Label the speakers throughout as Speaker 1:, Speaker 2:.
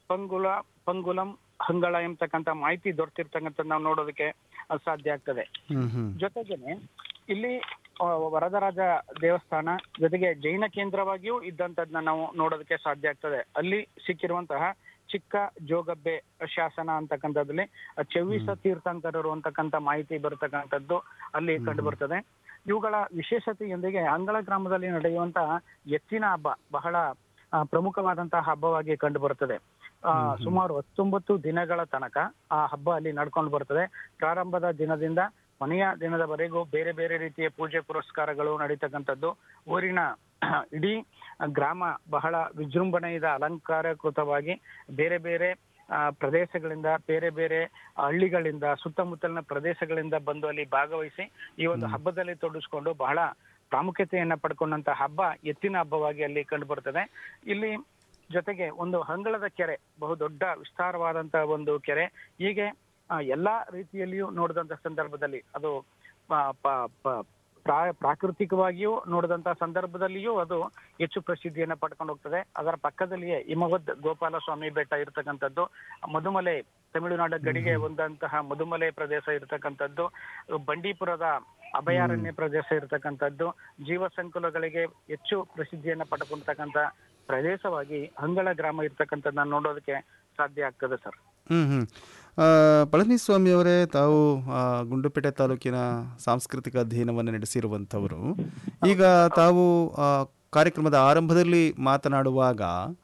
Speaker 1: ಪಂಗುಲ ಪಂಗುಲಂ ಹಂಗಳ ಎಂಬತಕ್ಕಂತ ಮಾಹಿತಿ ದೊರೆತಿರ್ತಕ್ಕಂಥ ನಾವು ನೋಡೋದಕ್ಕೆ ಅಹ್, ಸಾಧ್ಯ ಆಗ್ತದೆ
Speaker 2: ಹ್ಮ್ ಹ್ಮ್
Speaker 1: ಜೊತೆಗೇನೆ ಇಲ್ಲಿ ಆ, ವರದರಾಜ ದೇವಸ್ಥಾನ ಜೊತೆಗೆ ಜೈನ ಕೇಂದ್ರವಾಗಿಯೂ ಇದ್ದಂತದ್ನ ನಾವು ನೋಡೋದಕ್ಕೆ ಸಾಧ್ಯ ಆಗ್ತದೆ ಅಲ್ಲಿ ಸಿಕ್ಕಿರುವಂತಹ ಚಿಕ್ಕ ಜೋಗಬ್ಬೆ ಶಾಸನ ಅಂತಕ್ಕಂಥದ್ರಲ್ಲಿ ಚವ್ವಿಸ ತೀರ್ಥಂಕರರು ಅಂತಕ್ಕಂಥ ಮಾಹಿತಿ ಬರತಕ್ಕಂಥದ್ದು ಅಲ್ಲಿ ಕಂಡು ಬರ್ತದೆ ಇವುಗಳ ವಿಶೇಷತೆಯೊಂದಿಗೆ ಅಂಗಳ ಗ್ರಾಮದಲ್ಲಿ ನಡೆಯುವಂತಹ ಎತ್ತಿನ ಹಬ್ಬ ಬಹಳ ಆ, ಪ್ರಮುಖವಾದಂತಹ ಹಬ್ಬವಾಗಿ ಕಂಡು ಬರುತ್ತದೆ ಆ, ಸುಮಾರು ಹತ್ತೊಂಬತ್ತು ದಿನಗಳ ತನಕ ಆ ಹಬ್ಬ ಅಲ್ಲಿ ನಡ್ಕೊಂಡು ಬರ್ತದೆ ಪ್ರಾರಂಭದ ದಿನದಿಂದ ಕೊನೆಯ ದಿನದವರೆಗೂ ಬೇರೆ ಬೇರೆ ರೀತಿಯ ಪೂಜೆ ಪುರಸ್ಕಾರಗಳು ನಡೀತಕ್ಕಂಥದ್ದು ಊರಿನ ಇಡೀ ಗ್ರಾಮ ಬಹಳ ವಿಜೃಂಭಣೆಯಿಂದ ಅಲಂಕಾರಕೃತವಾಗಿ ಬೇರೆ ಬೇರೆ ಆ, ಪ್ರದೇಶಗಳಿಂದ ಬೇರೆ ಬೇರೆ ಹಳ್ಳಿಗಳಿಂದ ಸುತ್ತಮುತ್ತಲಿನ ಪ್ರದೇಶಗಳಿಂದ ಬಂದು ಅಲ್ಲಿ ಭಾಗವಹಿಸಿ ಈ ಒಂದು ಹಬ್ಬದಲ್ಲಿ ತೊಡಗಿಸ್ಕೊಂಡು ಬಹಳ ಪ್ರಾಮುಖ್ಯತೆಯನ್ನ ಪಡ್ಕೊಂಡಂತ ಹಬ್ಬ ಎತ್ತಿನ ಹಬ್ಬವಾಗಿ ಅಲ್ಲಿ ಕಂಡು ಬರ್ತದೆ ಇಲ್ಲಿ ಜೊತೆಗೆ ಒಂದು ಹಂಗಳದ ಕೆರೆ ಬಹು ದೊಡ್ಡ ವಿಸ್ತಾರವಾದಂತಹ ಒಂದು ಕೆರೆ ಹೀಗೆ ಆ, ಎಲ್ಲಾ ರೀತಿಯಲ್ಲಿಯೂ ನೋಡಿದಂತ ಸಂದರ್ಭದಲ್ಲಿ ಅದು ಪ- ಪ- ಪ- ಪ್ರಾ- ಪ್ರಾಕೃತಿಕವಾಗಿಯೂ ನೋಡಿದಂತ ಸಂದರ್ಭದಲ್ಲಿಯೂ ಅದು ಹೆಚ್ಚು ಪ್ರಸಿದ್ಧಿಯನ್ನ ಪಡ್ಕೊಂಡು ಹೋಗ್ತದೆ ಅದರ ಪಕ್ಕದಲ್ಲಿಯೇ ಹಿಮವದ್ ಗೋಪಾಲ ಸ್ವಾಮಿ ಬೆಟ್ಟ ಇರತಕ್ಕಂಥದ್ದು ಮಧುಮಲೆ ತಮಿಳುನಾಡು ಗಡಿಗೆ ಹೊಂದಂತಹ ಮಧುಮಲೆ ಪ್ರದೇಶ ಇರತಕ್ಕಂಥದ್ದು ಬಂಡೀಪುರದ ಅಭಯಾರಣ್ಯ ಪ್ರದೇಶ ಇರತಕ್ಕಂಥದ್ದು ಜೀವ ಸಂಕುಲಗಳಿಗೆ ಹೆಚ್ಚು ಪ್ರಸಿದ್ಧಿಯನ್ನ ಪಡ್ಕೊಂಡ್ತಕ್ಕಂಥ ಪ್ರದೇಶವಾಗಿ ಅಂಗಳ ಗ್ರಾಮ ಇರ್ತಕ್ಕಂಥದ್ದನ್ನ ನೋಡೋದಕ್ಕೆ ಸಾಧ್ಯ ಆಗ್ತದೆ ಸರ್
Speaker 2: ಹ್ಮ್ ಹ್ಮ್ ಆ, ಪಳನಿಸ್ವಾಮಿ ಅವರೇ ತಾವು ಆ, ಗುಂಡ್ಲುಪೇಟೆ ತಾಲೂಕಿನ ಸಾಂಸ್ಕೃತಿಕ ಅಧ್ಯಯನವನ್ನು ನಡೆಸಿರುವಂಥವರು ಈಗ ತಾವು ಆ, ಕಾರ್ಯಕ್ರಮದ ಆರಂಭದಲ್ಲಿ ಮಾತನಾಡುವಾಗ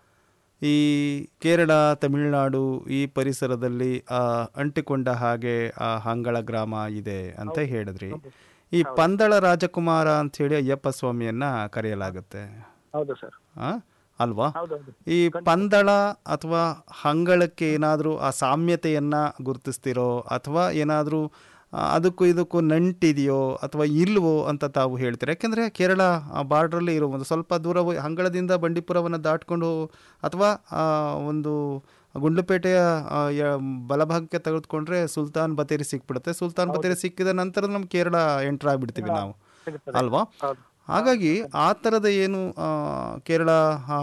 Speaker 2: ಈ ಕೇರಳ ತಮಿಳುನಾಡು ಈ ಪರಿಸರದಲ್ಲಿ ಆ, ಅಂಟಿಕೊಂಡ ಹಾಗೆ ಆ ಹಂಗಳ ಗ್ರಾಮ ಇದೆ ಅಂತ ಹೇಳಿದ್ರಿ ಈ ಪಂದಳ ರಾಜಕುಮಾರ ಅಂತ ಹೇಳಿ ಅಯ್ಯಪ್ಪ ಸ್ವಾಮಿಯನ್ನ ಕರೆಯಲಾಗುತ್ತೆ
Speaker 1: ಹೌದು ಸರ್
Speaker 2: ಆ? ಅಲ್ವಾ
Speaker 1: ಹೌದೌದು
Speaker 2: ಈ ಪಂದಳ ಅಥವಾ ಹಂಗಳಕ್ಕೆ ಏನಾದರೂ ಆ ಸಾಮ್ಯತೆಯನ್ನ ಗುರುತಿಸ್ತಿರೋ ಅಥವಾ ಏನಾದರೂ ಅದಕ್ಕೂ ಇದಕ್ಕೂ ನಂಟಿದೆಯೋ ಅಥವಾ ಇಲ್ವೋ ಅಂತ ತಾವು ಹೇಳ್ತೀರಾ ಯಾಕೆಂದರೆ ಕೇರಳ ಬಾರ್ಡ್ರಲ್ಲಿ ಇರೋ ಒಂದು ಸ್ವಲ್ಪ ದೂರ ಹೋಗಿ ಹಂಗಳದಿಂದ ಬಂಡೀಪುರವನ್ನು ದಾಟ್ಕೊಂಡು ಅಥವಾ ಆ, ಒಂದು ಗುಂಡ್ಲುಪೇಟೆಯ ಆ, ಯ- ಬಲಭಾಗಕ್ಕೆ ತೆಗೆದುಕೊಂಡ್ರೆ ಸುಲ್ತಾನ್ ಬತೇರಿ ಸಿಕ್ಬಿಡುತ್ತೆ ಸುಲ್ತಾನ್ ಬತೇರಿ ಸಿಕ್ಕಿದ ನಂತರ ನಮ್ಮ ಕೇರಳ ಎಂಟರ್ ಆಗಿಬಿಡ್ತೀವಿ ನಾವು
Speaker 1: ಸಿಗುತ್ತದೆ.
Speaker 2: ಅಲ್ವಾ
Speaker 1: ಹೌದು
Speaker 2: ಹಾಗಾಗಿ ಆ ಥರದ ಏನು ಆ, ಕೇರಳ ಆ,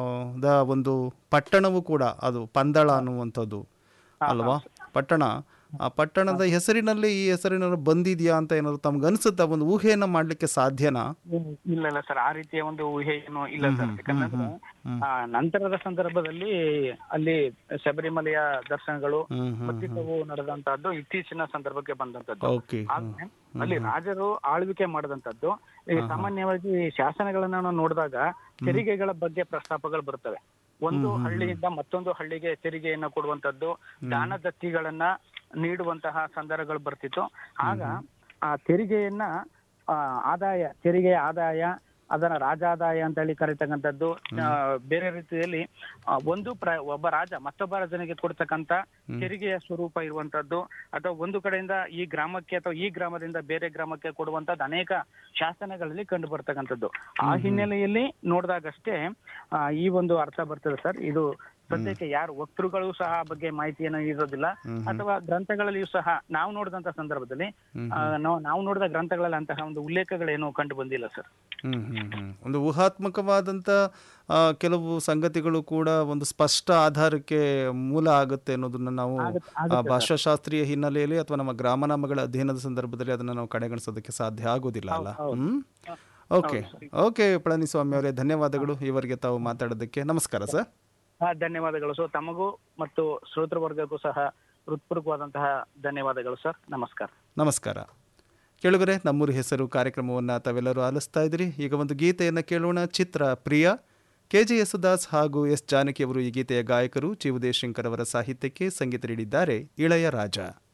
Speaker 2: ದ ಒಂದು ಪಟ್ಟಣವು ಕೂಡ ಅದು ಪಂದಳ ಅನ್ನುವಂಥದ್ದು ಅಲ್ವಾ ಪಟ್ಟಣ ಆ ಪಟ್ಟಣದ ಹೆಸರಿನಲ್ಲಿ ಈ ಹೆಸರಿನಲ್ಲಿ ಬಂದಿದೆಯಾ ಅಂತ ಏನಾದ್ರು ತಮ್ಗೆ ಅನ್ಸುತ್ತಾ ಒಂದು ಊಹೆಯನ್ನ ಮಾಡ್ಲಿಕ್ಕೆ ಸಾಧ್ಯನಾ
Speaker 1: ಹ್ಮ್. ಇಲ್ಲ ಇಲ್ಲ ಸರ್ ಆ ರೀತಿಯ ಒಂದು ಊಹೆ ಏನು ಇಲ್ಲ ಸರ್ ಯಾಕಂದ್ರೆ ಆ, ನಂತರದ ಸಂದರ್ಭದಲ್ಲಿ ಅಲ್ಲಿ ಶಬರಿಮಲೆಯ ದರ್ಶನಗಳು
Speaker 2: ಹ್ಮ್ ಹ್ಮ್
Speaker 1: ಮತ್ತಿತವು ನಡೆದಂತಹದ್ದು ಇತ್ತೀಚಿನ ಸಂದರ್ಭಕ್ಕೆ ಬಂದಂತದ್ದು
Speaker 2: ಓಕೆ
Speaker 1: ಆದ್ರೆ ಅಲ್ಲಿ ರಾಜರು ಆಳ್ವಿಕೆ ಮಾಡದಂತದ್ದು ಈ ಸಾಮಾನ್ಯವಾಗಿ ಶಾಸನಗಳನ್ನ ನಾವು ನೋಡಿದಾಗ ತೆರಿಗೆಗಳ ಬಗ್ಗೆ ಪ್ರಸ್ತಾಪಗಳು ಬರ್ತವೆ ಒಂದು ಹಳ್ಳಿಯಿಂದ ಮತ್ತೊಂದು ಹಳ್ಳಿಗೆ ತೆರಿಗೆಯನ್ನ ಕೊಡುವಂತದ್ದು ದಾನ ದತ್ತಿಗಳನ್ನ ನೀಡುವಂತಹ ಸಂದರ್ಭಗಳು ಬರ್ತಿತ್ತು ಆಗ ಆ ತೆರಿಗೆಯನ್ನ ಆ, ಆದಾಯ ತೆರಿಗೆಯ ಆದಾಯ ಅದನ್ನ ರಾಜಾದಾಯ ಅಂತ ಹೇಳಿ ಕರೀತಕ್ಕಂಥದ್ದು ಆ, ಬೇರೆ ರೀತಿಯಲ್ಲಿ ಆ, ಒಂದು ಪ್ರ ಒಬ್ಬ ರಾಜ ಮತ್ತೊಬ್ಬ ರಾಜನಿಗೆ ಕೊಡ್ತಕ್ಕಂತ ತೆರಿಗೆಯ ಸ್ವರೂಪ ಇರುವಂತದ್ದು ಅಥವಾ ಒಂದು ಕಡೆಯಿಂದ ಈ ಗ್ರಾಮಕ್ಕೆ ಅಥವಾ ಈ ಗ್ರಾಮದಿಂದ ಬೇರೆ ಗ್ರಾಮಕ್ಕೆ ಕೊಡುವಂತದ್ದು ಅನೇಕ ಶಾಸನಗಳಲ್ಲಿ ಕಂಡು ಬರ್ತಕ್ಕಂಥದ್ದು ಆ ಹಿನ್ನೆಲೆಯಲ್ಲಿ ನೋಡಿದಾಗಷ್ಟೇ ಆ, ಈ ಒಂದು ಅರ್ಥ ಬರ್ತದೆ ಸರ್ ಇದು ಸದ್ಯಕ್ಕೆ ಯಾರು ವಕ್ತೃಗಳು ಸಹ ಆ ಬಗ್ಗೆ ಮಾಹಿತಿಯನ್ನು ನೀಡೋದಿಲ್ಲ ಅಥವಾ ಗ್ರಂಥಗಳಲ್ಲಿಯೂ ಸಹ ನಾವು ನೋಡಿದಂತ ಸಂದರ್ಭದಲ್ಲಿ ಆ, ನಾವು ನಾವು ನೋಡಿದ ಗ್ರಂಥಗಳಲ್ಲಿ ಅಂತಹ ಒಂದು ಉಲ್ಲೇಖಗಳೇನು ಕಂಡು ಬಂದಿಲ್ಲ ಸರ್
Speaker 2: ಹ್ಮ್ ಹ್ಮ್ ಹ್ಮ್ ಒಂದು ಊಹಾತ್ಮಕವಾದಂಥ ಆ, ಕೆಲವು ಸಂಗತಿಗಳು ಕೂಡ ಒಂದು ಸ್ಪಷ್ಟ ಆಧಾರಕ್ಕೆ ಮೂಲ ಆಗುತ್ತೆ ಅನ್ನೋದನ್ನ ನಾವು ಆ, ಭಾಷಾಶಾಸ್ತ್ರೀಯ ಹಿನ್ನೆಲೆಯಲ್ಲಿ ಅಥವಾ ನಮ್ಮ ಗ್ರಾಮನಾಮಗಳ ಅಧ್ಯಯನದ ಸಂದರ್ಭದಲ್ಲಿ ಅದನ್ನು ನಾವು ಕಡೆಗಣಿಸೋದಕ್ಕೆ ಸಾಧ್ಯ ಆಗೋದಿಲ್ಲ ಅಲ್ಲ ಹ್ಮ್ ಓಕೆ ಓಕೆ ಪಳನಿಸ್ವಾಮಿ ಅವರೇ ಧನ್ಯವಾದಗಳು ಇವರಿಗೆ ತಾವು ಮಾತಾಡೋದಕ್ಕೆ ನಮಸ್ಕಾರ ಸರ್
Speaker 1: ಹಾ ಧನ್ಯವಾದಗಳು ಸೊ ತಮಗೂ ಮತ್ತು ಶ್ರೋತೃ ವರ್ಗಕ್ಕೂ ಸಹ ಹೃತ್ಪೂರ್ವಕವಾದಂತಹ ಧನ್ಯವಾದಗಳು ಸರ್ ನಮಸ್ಕಾರ
Speaker 2: ನಮಸ್ಕಾರ ಕೇಳುಗರೆ ನಮ್ಮೂರು ಹೆಸರು ಕಾರ್ಯಕ್ರಮವನ್ನು ತಾವೆಲ್ಲರೂ ಆಲಿಸ್ತಾ ಇದ್ದೀರಿ ಈಗ ಒಂದು ಗೀತೆಯನ್ನು ಕೇಳೋಣ ಚಿತ್ರ ಪ್ರಿಯ ಕೆ ಜೆ ಯೇಸುದಾಸ್ ಹಾಗೂ ಎಸ್ ಜಾನಕಿ ಅವರು ಈ ಗೀತೆಯ ಗಾಯಕರು ಚಿ ಉದಯಶಂಕರ್ ಅವರ ಸಾಹಿತ್ಯಕ್ಕೆ ಸಂಗೀತ ನೀಡಿದ್ದಾರೆ ಇಳೆಯ ರಾಜ